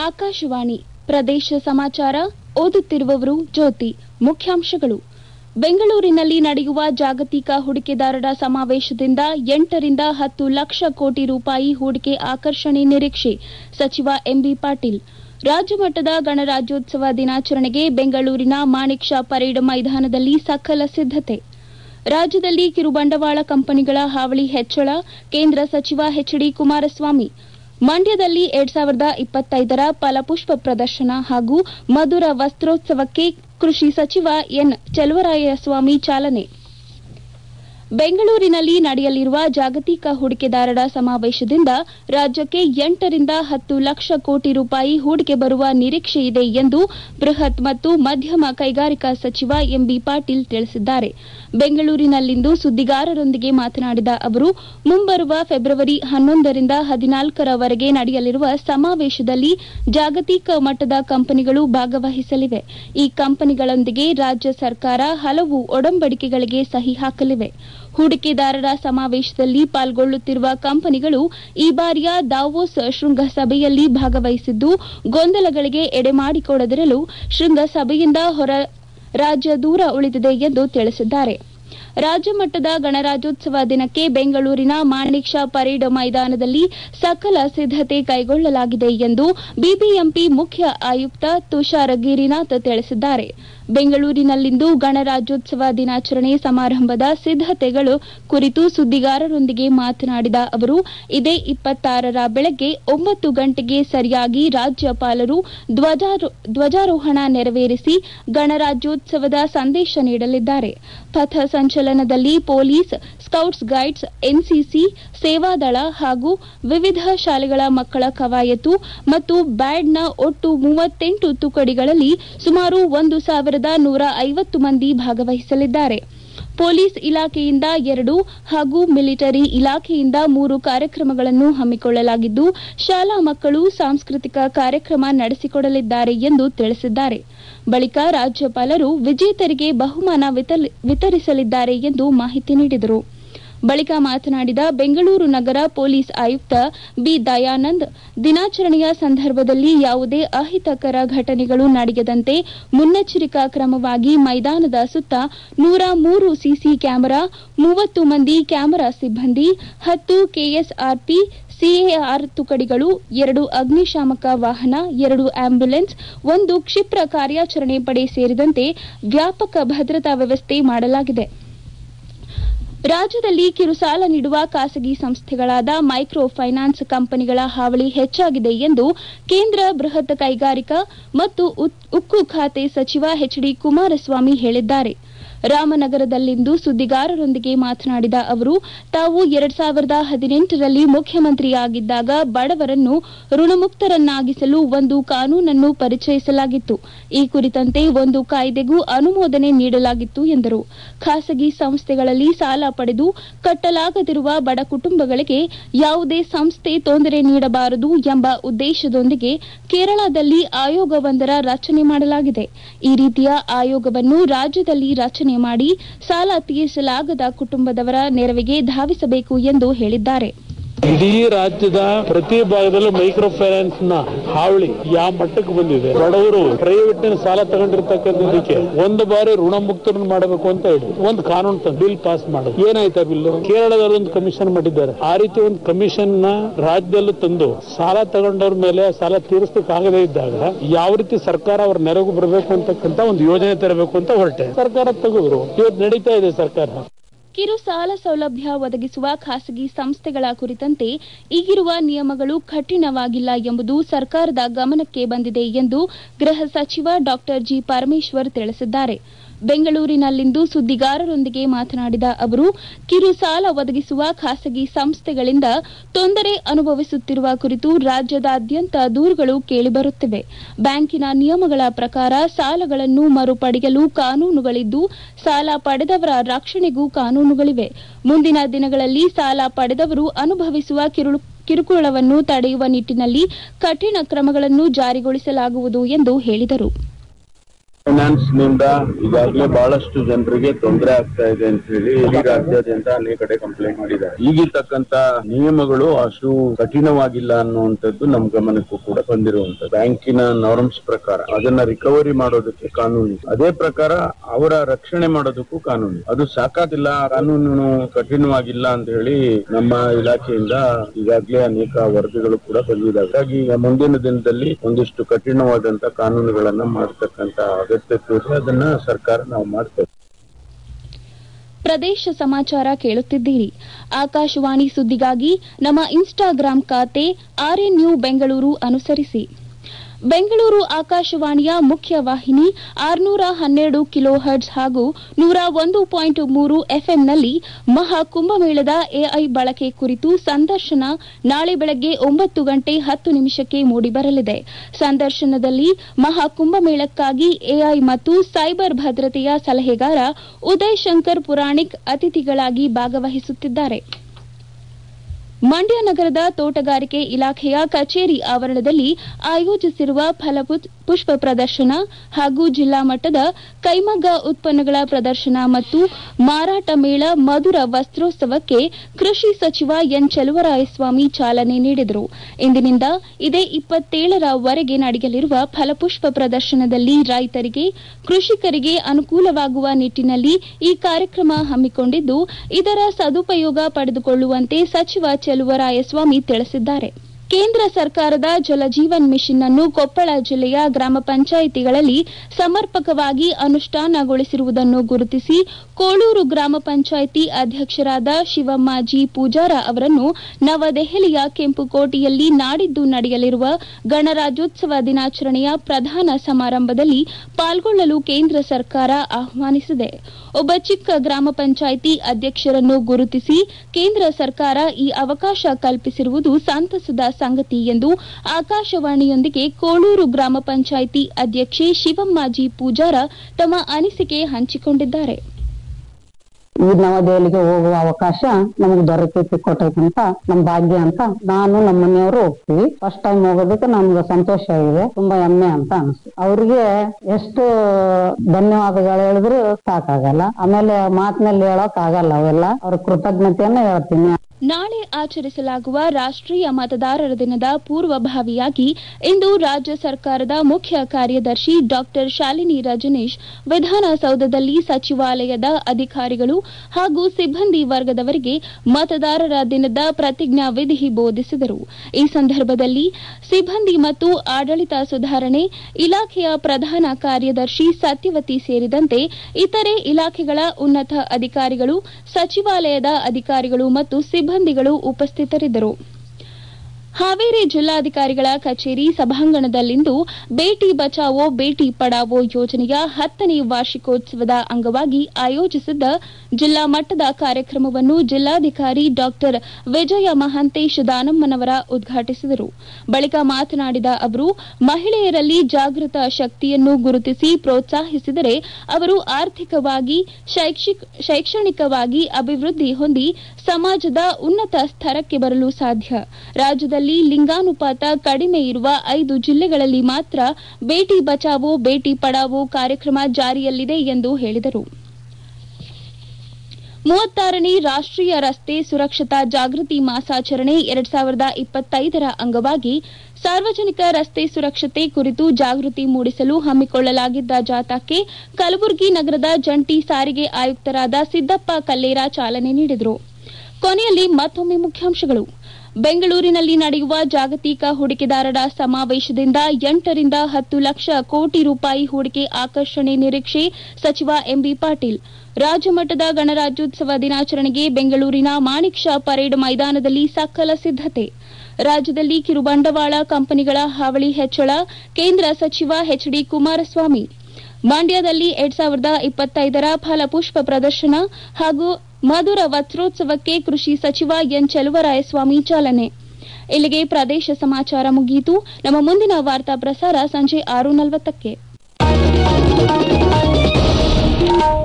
ಆಕಾಶವಾಣಿ ಪ್ರದೇಶ ಸಮಾಚಾರ ಓದುತ್ತಿರುವವರು ಜ್ಯೋತಿ ಮುಖ್ಯಾಂಶಗಳು ಬೆಂಗಳೂರಿನಲ್ಲಿ ನಡೆಯುವ ಜಾಗತಿಕ ಹೂಡಿಕೆದಾರರ ಸಮಾವೇಶದಿಂದ ಎಂಟರಿಂದ ಹತ್ತು ಲಕ್ಷ ಕೋಟಿ ರೂಪಾಯಿ ಹೂಡಿಕೆ ಆಕರ್ಷಣೆ ನಿರೀಕ್ಷೆ ಸಚಿವ ಎಂಬಿ ಪಾಟೀಲ್ ರಾಜ್ಯಮಟ್ಟದ ಗಣರಾಜ್ಯೋತ್ಸವ ದಿನಾಚರಣೆಗೆ ಬೆಂಗಳೂರಿನ ಮಾಣಿಕ್ ಷಾ ಪರೇಡ್ ಮೈದಾನದಲ್ಲಿ ಸಕಲ ಸಿದ್ದತೆ ರಾಜ್ಯದಲ್ಲಿ ಕಿರುಬಂಡವಾಳ ಕಂಪನಿಗಳ ಹಾವಳಿ ಹೆಚ್ಚಳ ಕೇಂದ್ರ ಸಚಿವ ಎಚ್ಡಿ ಕುಮಾರಸ್ವಾಮಿ ಮಂಡ್ಯದಲ್ಲಿ ಎರಡ್ ಸಾವಿರದ ಇಪ್ಪತ್ತೈದರ ಫಲಪುಷ್ಪ ಪ್ರದರ್ಶನ ಹಾಗೂ ಮಧುರ ವಸ್ತ್ರೋತ್ಸವಕ್ಕೆ ಕೃಷಿ ಸಚಿವ ಎನ್ ಚೆಲುವರಾಯಸ್ವಾಮಿ ಚಾಲನೆ ಬೆಂಗಳೂರಿನಲ್ಲಿ ನಡೆಯಲಿರುವ ಜಾಗತಿಕ ಹೂಡಿಕೆದಾರರ ಸಮಾವೇಶದಿಂದ ರಾಜ್ಯಕ್ಕೆ ಎಂಟರಿಂದ ಹತ್ತು ಲಕ್ಷ ಕೋಟಿ ರೂಪಾಯಿ ಹೂಡಿಕೆ ಬರುವ ನಿರೀಕ್ಷೆ ಇದೆ ಎಂದು ಬೃಹತ್ ಮತ್ತು ಮಧ್ಯಮ ಕೈಗಾರಿಕಾ ಸಚಿವ ಎಂಬಿ ಪಾಟೀಲ್ ತಿಳಿಸಿದ್ದಾರೆ ಬೆಂಗಳೂರಿನಲ್ಲಿಂದು ಸುದ್ದಿಗಾರರೊಂದಿಗೆ ಮಾತನಾಡಿದ ಅವರು ಮುಂಬರುವ ಫೆಬ್ರವರಿ ಹನ್ನೊಂದರಿಂದ ಹದಿನಾಲ್ಕರವರೆಗೆ ನಡೆಯಲಿರುವ ಸಮಾವೇಶದಲ್ಲಿ ಜಾಗತಿಕ ಮಟ್ಟದ ಕಂಪನಿಗಳು ಭಾಗವಹಿಸಲಿವೆ ಈ ಕಂಪನಿಗಳೊಂದಿಗೆ ರಾಜ್ಯ ಸರ್ಕಾರ ಹಲವು ಒಡಂಬಡಿಕೆಗಳಿಗೆ ಸಹಿ ಹಾಕಲಿವೆ ಹೂಡಿಕೆದಾರರ ಸಮಾವೇಶದಲ್ಲಿ ಪಾಲ್ಗೊಳ್ಳುತ್ತಿರುವ ಕಂಪನಿಗಳು ಈ ಬಾರಿಯ ದಾವೋಸ್ ಶೃಂಗಸಭೆಯಲ್ಲಿ ಭಾಗವಹಿಸಿದ್ದು ಗೊಂದಲಗಳಿಗೆ ಎಡೆಮಾಡಿಕೊಡದಿರಲು ಶೃಂಗಸಭೆಯಿಂದ ಹೊರ ರಾಜ್ಯ ದೂರ ಉಳಿದಿದೆ ಎಂದು ತಿಳಿಸಿದ್ದಾರೆ ರಾಜ್ಯ ಮಟ್ಟದ ಗಣರಾಜ್ಯೋತ್ಸವ ದಿನಕ್ಕೆ ಬೆಂಗಳೂರಿನ ಮಾಣಿಕ್ ಷಾ ಪರೇಡ್ ಮೈದಾನದಲ್ಲಿ ಸಕಲ ಸಿದ್ದತೆ ಕೈಗೊಳ್ಳಲಾಗಿದೆ ಎಂದು ಬಿಬಿಎಂಪಿ ಮುಖ್ಯ ಆಯುಕ್ತ ತುಷಾರ್ ಗಿರಿನಾಥ್ ತಿಳಿಸಿದ್ದಾರೆ ಬೆಂಗಳೂರಿನಲ್ಲಿಂದು ಗಣರಾಜ್ಯೋತ್ಸವ ದಿನಾಚರಣೆ ಸಮಾರಂಭದ ಸಿದ್ದತೆಗಳು ಕುರಿತು ಸುದ್ದಿಗಾರರೊಂದಿಗೆ ಮಾತನಾಡಿದ ಅವರು ಇದೇ ಇಪ್ಪತ್ತಾರರ ಬೆಳಗ್ಗೆ ಒಂಬತ್ತು ಗಂಟೆಗೆ ಸರಿಯಾಗಿ ರಾಜ್ಯಪಾಲರು ಧ್ವಜಾರೋಹಣ ನೆರವೇರಿಸಿ ಗಣರಾಜ್ಯೋತ್ಸವದ ಸಂದೇಶ ನೀಡಲಿದ್ದಾರೆ ಪಥ ಸಂಚಲನದಲ್ಲಿ ಪೊಲೀಸ್ ಸ್ಕೌಟ್ಸ್ ಗೈಡ್ಸ್ ಎನ್ಸಿಸಿ ಸೇವಾದಳ ಹಾಗೂ ವಿವಿಧ ಶಾಲೆಗಳ ಮಕ್ಕಳ ಕವಾಯತು ಮತ್ತು ಬ್ಯಾಡ್ನ ಒಟ್ಟು ಮೂವತ್ತೆಂಟು ತುಕಡಿಗಳಲ್ಲಿ ಸುಮಾರು ಒಂದು ಸಾವಿರದ ನೂರ ಐವತ್ತು ಮಂದಿ ಭಾಗವಹಿಸಲಿದ್ದಾರೆ ಪೊಲೀಸ್ ಇಲಾಖೆಯಿಂದ ಎರಡು ಹಾಗೂ ಮಿಲಿಟರಿ ಇಲಾಖೆಯಿಂದ ಮೂರು ಕಾರ್ಯಕ್ರಮಗಳನ್ನು ಹಮ್ಮಿಕೊಳ್ಳಲಾಗಿದ್ದು ಶಾಲಾ ಮಕ್ಕಳು ಸಾಂಸ್ಕೃತಿಕ ಕಾರ್ಯಕ್ರಮ ನಡೆಸಿಕೊಡಲಿದ್ದಾರೆ ಎಂದು ತಿಳಿಸಿದ್ದಾರೆ ಬಳಿಕ ರಾಜ್ಯಪಾಲರು ವಿಜೇತರಿಗೆ ಬಹುಮಾನ ವಿತರಿಸಲಿದ್ದಾರೆ ಎಂದು ಮಾಹಿತಿ ನೀಡಿದರು ಬಳಿಕ ಮಾತನಾಡಿದ ಬೆಂಗಳೂರು ನಗರ ಪೊಲೀಸ್ ಆಯುಕ್ತ ಬಿ ದಯಾನಂದ್ ದಿನಾಚರಣೆಯ ಸಂದರ್ಭದಲ್ಲಿ ಯಾವುದೇ ಅಹಿತಕರ ಘಟನೆಗಳು ನಡೆಯದಂತೆ ಮುನ್ನೆಚ್ಚರಿಕಾ ಕ್ರಮವಾಗಿ ಮೈದಾನದ ಸುತ್ತ ನೂರ ಮೂರು ಸಿಸಿ ಕ್ಯಾಮೆರಾ ಮೂವತ್ತು ಮಂದಿ ಕ್ಯಾಮೆರಾ ಸಿಬ್ಬಂದಿ ಹತ್ತು ಕೆಎಸ್ಆರ್ಪಿ ಸಿಎಆರ್ ತುಕಡಿಗಳು ಎರಡು ಅಗ್ನಿಶಾಮಕ ವಾಹನ ಎರಡು ಆಂಬ್ಯುಲೆನ್ಸ್ ಒಂದು ಕ್ಷಿಪ್ರ ಕಾರ್ಯಾಚರಣೆ ಪಡೆ ಸೇರಿದಂತೆ ವ್ಯಾಪಕ ಭದ್ರತಾ ವ್ಯವಸ್ಥೆ ಮಾಡಲಾಗಿದೆ ರಾಜ್ಯದಲ್ಲಿ ಕಿರುಸಾಲ ನೀಡುವ ಖಾಸಗಿ ಸಂಸ್ಥೆಗಳಾದ ಮೈಕ್ರೋ ಫೈನಾನ್ಸ್ ಕಂಪನಿಗಳ ಹಾವಳಿ ಹೆಚ್ಚಾಗಿದೆ ಎಂದು ಕೇಂದ್ರ ಬೃಹತ್ ಕೈಗಾರಿಕಾ ಮತ್ತು ಉಕ್ಕು ಖಾತೆ ಸಚಿವ ಎಚ್ಡಿ ಕುಮಾರಸ್ವಾಮಿ ಹೇಳಿದ್ದಾರೆ ರಾಮನಗರದಲ್ಲಿಂದು ಸುದ್ದಿಗಾರರೊಂದಿಗೆ ಮಾತನಾಡಿದ ಅವರು ತಾವು ಎರಡ್ ಸಾವಿರದ ಹದಿನೆಂಟರಲ್ಲಿ ಮುಖ್ಯಮಂತ್ರಿಯಾಗಿದ್ದಾಗ ಬಡವರನ್ನು ಋಣಮುಕ್ತರನ್ನಾಗಿಸಲು ಒಂದು ಕಾನೂನನ್ನು ಪರಿಚಯಿಸಲಾಗಿತ್ತು ಈ ಕುರಿತಂತೆ ಒಂದು ಕಾಯ್ದೆಗೂ ಅನುಮೋದನೆ ನೀಡಲಾಗಿತ್ತು ಎಂದರು ಖಾಸಗಿ ಸಂಸ್ಥೆಗಳಲ್ಲಿ ಸಾಲ ಪಡೆದು ಕಟ್ಟಲಾಗದಿರುವ ಬಡ ಕುಟುಂಬಗಳಿಗೆ ಯಾವುದೇ ಸಂಸ್ಥೆ ತೊಂದರೆ ನೀಡಬಾರದು ಎಂಬ ಉದ್ದೇಶದೊಂದಿಗೆ ಕೇರಳದಲ್ಲಿ ಆಯೋಗವೊಂದರ ರಚನೆ ಮಾಡಲಾಗಿದೆ ಈ ರೀತಿಯ ಆಯೋಗವನ್ನು ರಾಜ್ಯದಲ್ಲಿ ರಚನೆ ಮಾಡಿ ಸಾಲ ತೀರಿಸಲಾಗದ ಕುಟುಂಬದವರ ನೆರವಿಗೆ ಧಾವಿಸಬೇಕು ಎಂದು ಹೇಳಿದ್ದಾರೆ ಇಡೀ ರಾಜ್ಯದ ಪ್ರತಿ ಭಾಗದಲ್ಲೂ ಮೈಕ್ರೋ ಫೈನಾನ್ಸ್ ನ ಹಾವಳಿ ಯಾವ ಮಟ್ಟಕ್ಕೆ ಬಂದಿದೆ ಬಡವರು ಪ್ರೈವೇಟ್ ಸಾಲ ತಗೊಂಡಿರ್ತಕ್ಕಂಥದಕ್ಕೆ ಒಂದು ಬಾರಿ ಋಣ ಮುಕ್ತರನ್ನು ಮಾಡಬೇಕು ಅಂತ ಹೇಳಿ ಒಂದು ಕಾನೂನು ತಂದು ಬಿಲ್ ಪಾಸ್ ಮಾಡೋದು ಏನಾಯ್ತಾ ಬಿಲ್ ಕೇರಳದಲ್ಲಿ ಒಂದು ಕಮಿಷನ್ ಮಾಡಿದ್ದಾರೆ ಆ ರೀತಿ ಒಂದು ಕಮಿಷನ್ ನ ರಾಜ್ಯದಲ್ಲೂ ತಂದು ಸಾಲ ತಗೊಂಡವ್ರ ಮೇಲೆ ಸಾಲ ತೀರಿಸಲಿಕ್ಕಾಗದೇ ಇದ್ದಾಗ ಯಾವ ರೀತಿ ಸರ್ಕಾರ ಅವ್ರ ನೆರವು ಬರಬೇಕು ಅಂತಕ್ಕಂಥ ಒಂದು ಯೋಜನೆ ತರಬೇಕು ಅಂತ ಹೊರಟೆ ಸರ್ಕಾರ ತೆಗೆದ್ರು ಇವತ್ತು ನಡೀತಾ ಇದೆ ಸರ್ಕಾರ ಕಿರು ಸಾಲ ಸೌಲಭ್ಯ ಒದಗಿಸುವ ಖಾಸಗಿ ಸಂಸ್ಥೆಗಳ ಕುರಿತಂತೆ ಈಗಿರುವ ನಿಯಮಗಳು ಕಠಿಣವಾಗಿಲ್ಲ ಎಂಬುದು ಸರ್ಕಾರದ ಗಮನಕ್ಕೆ ಬಂದಿದೆ ಎಂದು ಗೃಹ ಸಚಿವ ಡಾ ಜಿ ಪರಮೇಶ್ವರ್ ತಿಳಿಸಿದ್ದಾರೆ ಬೆಂಗಳೂರಿನಲ್ಲಿಂದು ಸುದ್ದಿಗಾರರೊಂದಿಗೆ ಮಾತನಾಡಿದ ಅವರು ಕಿರು ಸಾಲ ಒದಗಿಸುವ ಖಾಸಗಿ ಸಂಸ್ಥೆಗಳಿಂದ ತೊಂದರೆ ಅನುಭವಿಸುತ್ತಿರುವ ಕುರಿತು ರಾಜ್ಯದಾದ್ಯಂತ ದೂರುಗಳು ಕೇಳಿಬರುತ್ತಿವೆ ಬ್ಯಾಂಕಿನ ನಿಯಮಗಳ ಪ್ರಕಾರ ಸಾಲಗಳನ್ನು ಮರುಪಡೆಯಲು ಕಾನೂನುಗಳಿದ್ದು ಸಾಲ ಪಡೆದವರ ರಕ್ಷಣೆಗೂ ಕಾನೂನುಗಳಿವೆ ಮುಂದಿನ ದಿನಗಳಲ್ಲಿ ಸಾಲ ಪಡೆದವರು ಅನುಭವಿಸುವ ಕಿರುಳು ಕಿರುಕುಳವನ್ನು ತಡೆಯುವ ನಿಟ್ಟಿನಲ್ಲಿ ಕಠಿಣ ಕ್ರಮಗಳನ್ನು ಜಾರಿಗೊಳಿಸಲಾಗುವುದು ಎಂದು ಹೇಳಿದರು ಫೈನಾನ್ಸ್ ನಿಂದ ಈಗಾಗಲೇ ಬಹಳಷ್ಟು ಜನರಿಗೆ ತೊಂದರೆ ಆಗ್ತಾ ಇದೆ ಅಂತ ಹೇಳಿ ಇಡೀ ರಾಜ್ಯಾದ್ಯಂತ ಅನೇಕ ಕಡೆ ಕಂಪ್ಲೇಂಟ್ ಮಾಡಿದ್ದಾರೆ ಈಗಿರ್ತಕ್ಕಂತ ನಿಯಮಗಳು ಅಷ್ಟು ಕಠಿಣವಾಗಿಲ್ಲ ಅನ್ನುವಂಥದ್ದು ನಮ್ ಗಮನಕ್ಕೂ ಕೂಡ ಬಂದಿರುವಂತದ್ದು ಬ್ಯಾಂಕಿನ ನಾರ್ಮ್ಸ್ ಪ್ರಕಾರ ಅದನ್ನ ರಿಕವರಿ ಮಾಡೋದಕ್ಕೆ ಕಾನೂನು ಇದೆ. ಅದೇ ಪ್ರಕಾರ ಅವರ ರಕ್ಷಣೆ ಮಾಡೋದಕ್ಕೂ ಕಾನೂನು ಇದೆ. ಅದು ಸಾಕಾಗಿಲ್ಲ ಕಾನೂನು ಕಠಿಣವಾಗಿಲ್ಲ ಅಂತ ಹೇಳಿ ನಮ್ಮ ಇಲಾಖೆಯಿಂದ ಈಗಾಗಲೇ ಅನೇಕ ವರದಿಗಳು ಕೂಡ ಬಂದಿದ್ದಾವೆ ಹಾಗಾಗಿ ಈಗ ಮುಂದಿನ ದಿನದಲ್ಲಿ ಒಂದಿಷ್ಟು ಕಠಿಣವಾದಂತ ಕಾನೂನುಗಳನ್ನ ಮಾಡತಕ್ಕಂತ ಅಗತ್ಯತೆ ಇದೆ ಅದನ್ನ ಸರ್ಕಾರ ನಾವು ಮಾಡ್ತೇವೆ ಪ್ರದೇಶ ಸಮಾಚಾರ ಕೇಳುತ್ತಿದ್ದೀರಿ ಆಕಾಶವಾಣಿ ಸುದ್ದಿಗಾಗಿ ನಮ್ಮ ಇನ್ಸ್ಟಾಗ್ರಾಂ ಖಾತೆ ಆರ್ಎನ್ಯು ಬೆಂಗಳೂರು ಅನುಸರಿಸಿ ಬೆಂಗಳೂರು ಆಕಾಶವಾಣಿಯ ಮುಖ್ಯ ವಾಹಿನಿ ಆರ್ನೂರ ಹನ್ನೆರಡು ಕಿಲೋ ಹರ್ಟ್ಸ್ ಹಾಗೂ ನೂರ ಒಂದು ಪಾಯಿಂಟ್ ಮೂರು ಎಫ್ಎಂನಲ್ಲಿ ಮಹಾ ಕುಂಭಮೇಳದ ಎಐ ಬಳಕೆ ಕುರಿತು ಸಂದರ್ಶನ ನಾಳೆ ಬೆಳಗ್ಗೆ ಒಂಬತ್ತು ಗಂಟೆ ಹತ್ತು ನಿಮಿಷಕ್ಕೆ ಮೂಡಿಬರಲಿದೆ ಸಂದರ್ಶನದಲ್ಲಿ ಮಹಾ ಕುಂಭಮೇಳಕ್ಕಾಗಿ ಎಐ ಮತ್ತು ಸೈಬರ್ ಭದ್ರತೆಯ ಸಲಹೆಗಾರ ಉದಯ್ ಶಂಕರ್ ಪುರಾಣಿಕ್ ಅತಿಥಿಗಳಾಗಿ ಭಾಗವಹಿಸುತ್ತಿದ್ದಾರೆ ಮಂಡ್ಯ ನಗರದ ತೋಟಗಾರಿಕೆ ಇಲಾಖೆಯ ಕಚೇರಿ ಆವರಣದಲ್ಲಿ ಆಯೋಜಿಸಿರುವ ಫಲಪುಷ್ಪ ಪ್ರದರ್ಶನ ಹಾಗೂ ಜಿಲ್ಲಾ ಮಟ್ಟದ ಕೈಮಗ್ಗ ಉತ್ಪನ್ನಗಳ ಪ್ರದರ್ಶನ ಮತ್ತು ಮಾರಾಟ ಮೇಳ ಮಧುರ ವಸ್ತ್ರೋತ್ಸವಕ್ಕೆ ಕೃಷಿ ಸಚಿವ ಎನ್ ಚಲುವರಾಯಸ್ವಾಮಿ ಚಾಲನೆ ನೀಡಿದರು ಇಂದಿನಿಂದ ಇದೇ ಇಪ್ಪತ್ತೇಳರವರೆಗೆ ನಡೆಯಲಿರುವ ಫಲಪುಷ್ಪ ಪ್ರದರ್ಶನದಲ್ಲಿ ರೈತರಿಗೆ ಕೃಷಿಕರಿಗೆ ಅನುಕೂಲವಾಗುವ ನಿಟ್ಟಿನಲ್ಲಿ ಈ ಕಾರ್ಯಕ್ರಮ ಹಮ್ಮಿಕೊಂಡಿದ್ದು ಇದರ ಸದುಪಯೋಗ ಪಡೆದುಕೊಳ್ಳುವಂತೆ ಸಚಿವ ಚಲುವರಾಯಸ್ವಾಮಿ ತಿಳಿಸಿದ್ದಾರೆ ಕೇಂದ್ರ ಸರ್ಕಾರದ ಜಲಜೀವನ್ ಮಿಷನ್ ಅನ್ನು ಕೊಪ್ಪಳ ಜಿಲ್ಲೆಯ ಗ್ರಾಮ ಪಂಚಾಯಿತಿಗಳಲ್ಲಿ ಸಮರ್ಪಕವಾಗಿ ಅನುಷ್ಠಾನಗೊಳಿಸಿರುವುದನ್ನು ಗುರುತಿಸಿ ಕೋಳೂರು ಗ್ರಾಮ ಪಂಚಾಯಿತಿ ಅಧ್ಯಕ್ಷರಾದ ಶಿವಮ್ಮ ಜಿ ಪೂಜಾರ ಅವರನ್ನು ನವದೆಹಲಿಯ ಕೆಂಪುಕೋಟೆಯಲ್ಲಿ ನಾಡಿದ್ದು ನಡೆಯಲಿರುವ ಗಣರಾಜ್ಯೋತ್ಸವ ದಿನಾಚರಣೆಯ ಪ್ರಧಾನ ಸಮಾರಂಭದಲ್ಲಿ ಪಾಲ್ಗೊಳ್ಳಲು ಕೇಂದ್ರ ಸರ್ಕಾರ ಆಹ್ವಾನಿಸಿದೆ ಒಬ್ಬ ಚಿಕ್ಕ ಗ್ರಾಮ ಪಂಚಾಯಿತಿ ಅಧ್ಯಕ್ಷರನ್ನು ಗುರುತಿಸಿ ಕೇಂದ್ರ ಸರ್ಕಾರ ಈ ಅವಕಾಶ ಕಲ್ಪಿಸಿರುವುದು ಸಂತಸದ ಸಂಗತಿ ಎಂದು ಆಕಾಶವಾಣಿಯೊಂದಿಗೆ ಕೋಳೂರು ಗ್ರಾಮ ಪಂಚಾಯಿತಿ ಅಧ್ಯಕ್ಷೆ ಶಿವಮ್ಮ ಜಿ ಪೂಜಾರ ತಮ್ಮ ಅನಿಸಿಕೆ ಹಂಚಿಕೊಂಡಿದ್ದಾರೆ ಈ ನವದೆಹಲಿಗೆ ಹೋಗುವ ಅವಕಾಶ ನಮ್ಗೆ ದೊರಕೈತಿ ಕೊಟ್ಟೈತಿ ಅಂತ ನಮ್ ಭಾಗ್ಯ ಅಂತ ನಾನು ನಮ್ಮ ಮನೆಯವರು ಹೋಗ್ತೀವಿ ಫಸ್ಟ್ ಟೈಮ್ ಹೋಗೋದಕ್ಕೆ ನಮ್ಗೆ ಸಂತೋಷ ಆಗಿದೆ ತುಂಬಾ ಹೆಮ್ಮೆ ಅಂತ ಅನಿಸ್ತು ಅವ್ರಿಗೆ ಎಷ್ಟು ಧನ್ಯವಾದಗಳು ಹೇಳಿದ್ರು ಸಾಕಾಗಲ್ಲ ಆಮೇಲೆ ಮಾತಿನಲ್ಲಿ ಹೇಳಕ್ ಆಗಲ್ಲ ಅವೆಲ್ಲ ಅವ್ರ ಕೃತಜ್ಞತೆಯನ್ನ ಹೇಳ್ತೀನಿ ನಾಳೆ ಆಚರಿಸಲಾಗುವ ರಾಷ್ಟ್ರೀಯ ಮತದಾರರ ದಿನದ ಪೂರ್ವಭಾವಿಯಾಗಿ ಇಂದು ರಾಜ್ಯ ಸರ್ಕಾರದ ಮುಖ್ಯ ಕಾರ್ಯದರ್ಶಿ ಡಾಕ್ಟರ್ ಶಾಲಿನಿ ರಜನೀಶ್ ವಿಧಾನಸೌಧದಲ್ಲಿ ಸಚಿವಾಲಯದ ಅಧಿಕಾರಿಗಳು ಹಾಗೂ ಸಿಬ್ಬಂದಿ ವರ್ಗದವರಿಗೆ ಮತದಾರರ ದಿನದ ಪ್ರತಿಜ್ಞಾ ವಿಧಿ ಬೋಧಿಸಿದರು ಈ ಸಂದರ್ಭದಲ್ಲಿ ಸಿಬ್ಬಂದಿ ಮತ್ತು ಆಡಳಿತ ಸುಧಾರಣೆ ಇಲಾಖೆಯ ಪ್ರಧಾನ ಕಾರ್ಯದರ್ಶಿ ಸತ್ಯವತಿ ಸೇರಿದಂತೆ ಇತರೆ ಇಲಾಖೆಗಳ ಉನ್ನತ ಅಧಿಕಾರಿಗಳು ಸಚಿವಾಲಯದ ಅಧಿಕಾರಿಗಳು ಮತ್ತು ಸಿಬ್ಬಂದಿಗಳು ಉಪಸ್ಥಿತರಿದ್ದರು ಹಾವೇರಿ ಜಿಲ್ಲಾಧಿಕಾರಿಗಳ ಕಚೇರಿ ಸಭಾಂಗಣದಲ್ಲಿಂದು ಬೇಟಿ ಬಚಾವೋ ಬೇಟಿ ಪಡಾವೋ ಯೋಜನೆಯ ಹತ್ತನೇ ವಾರ್ಷಿಕೋತ್ಸವದ ಅಂಗವಾಗಿ ಆಯೋಜಿಸಿದ್ದ ಜಿಲ್ಲಾ ಮಟ್ಟದ ಕಾರ್ಯಕ್ರಮವನ್ನು ಜಿಲ್ಲಾಧಿಕಾರಿ ಡಾಕ್ಟರ್ ವಿಜಯ ಮಹಾಂತೇಶ್ ದಾನಮ್ಮನವರ ಉದ್ಘಾಟಿಸಿದರು ಬಳಿಕ ಮಾತನಾಡಿದ ಅವರು ಮಹಿಳೆಯರಲ್ಲಿ ಜಾಗೃತ ಶಕ್ತಿಯನ್ನು ಗುರುತಿಸಿ ಪ್ರೋತ್ಸಾಹಿಸಿದರೆ ಅವರು ಆರ್ಥಿಕವಾಗಿ ಶೈಕ್ಷಣಿಕವಾಗಿ ಅಭಿವೃದ್ಧಿ ಹೊಂದಿ ಸಮಾಜದ ಉನ್ನತ ಸ್ತರಕ್ಕೆ ಬರಲು ಸಾಧ್ಯ ರಾಜ್ಯದಲ್ಲಿ ಲಿಂಗಾನುಪಾತ ಕಡಿಮೆ ಇರುವ ಐದು ಜಿಲ್ಲೆಗಳಲ್ಲಿ ಮಾತ್ರ ಬೇಟಿ ಬಚಾವೋ ಬೇಟಿ ಪಡಾವೋ ಕಾರ್ಯಕ್ರಮ ಜಾರಿಯಲ್ಲಿದೆ ಎಂದು ಹೇಳಿದರು ಮೂವತ್ತಾರನೇ ರಾಷ್ಟ್ರೀಯ ರಸ್ತೆ ಸುರಕ್ಷತಾ ಜಾಗೃತಿ ಮಾಸಾಚರಣೆ ಎರಡ್ ಸಾವಿರದ ಇಪ್ಪತ್ತೈದರ ಅಂಗವಾಗಿ ಸಾರ್ವಜನಿಕ ರಸ್ತೆ ಸುರಕ್ಷತೆ ಕುರಿತು ಜಾಗೃತಿ ಮೂಡಿಸಲು ಹಮ್ಮಿಕೊಳ್ಳಲಾಗಿದ್ದ ಜಾಥಾಕ್ಕೆ ಕಲಬುರಗಿ ನಗರದ ಜಂಟಿ ಸಾರಿಗೆ ಆಯುಕ್ತರಾದ ಸಿದ್ದಪ್ಪ ಕಲ್ಲೇರ ಚಾಲನೆ ನೀಡಿದರು ಕೊನೆಯಲ್ಲಿ ಮತ್ತೊಮ್ಮೆ ಮುಖ್ಯಾಂಶಗಳು ಬೆಂಗಳೂರಿನಲ್ಲಿ ನಡೆಯುವ ಜಾಗತಿಕ ಹೂಡಿಕೆದಾರರ ಸಮಾವೇಶದಿಂದ ಎಂಟರಿಂದ ಹತ್ತು ಲಕ್ಷ ಕೋಟಿ ರೂಪಾಯಿ ಹೂಡಿಕೆ ಆಕರ್ಷಣೆ ನಿರೀಕ್ಷೆ ಸಚಿವ ಎಂಬಿ ಪಾಟೀಲ್ ರಾಜ್ಯಮಟ್ಟದ ಗಣರಾಜ್ಯೋತ್ಸವ ದಿನಾಚರಣೆಗೆ ಬೆಂಗಳೂರಿನ ಮಾಣಿಕ್ ಶಾ ಪರೇಡ್ ಮೈದಾನದಲ್ಲಿ ಸಕಲ ಸಿದ್ದತೆ ರಾಜ್ಯದಲ್ಲಿ ಕಿರುಬಂಡವಾಳ ಕಂಪನಿಗಳ ಹಾವಳಿ ಹೆಚ್ಚಳ ಕೇಂದ್ರ ಸಚಿವ ಎಚ್ಡಿ ಕುಮಾರಸ್ವಾಮಿ ಮಂಡ್ಯದಲ್ಲಿ ಎರಡ್ ಸಾವಿರದ ಇಪ್ಪತ್ತೈದರ ಫಲಪುಷ್ಪ ಪ್ರದರ್ಶನ ಹಾಗೂ ಮಧುರ ವಸ್ತ್ರೋತ್ಸವಕ್ಕೆ ಕೃಷಿ ಸಚಿವ ಎನ್ ಚೆಲುವರಾಯಸ್ವಾಮಿ ಚಾಲನೆ ಇಲ್ಲಿಗೆ ಪ್ರದೇಶ ಸಮಾಚಾರ ಮುಗಿಯಿತು ನಮ್ಮ ಮುಂದಿನ ವಾರ್ತಾ ಪ್ರಸಾರ ಸಂಜೆ ಆರು ನಲವತ್ತಕ್ಕೆ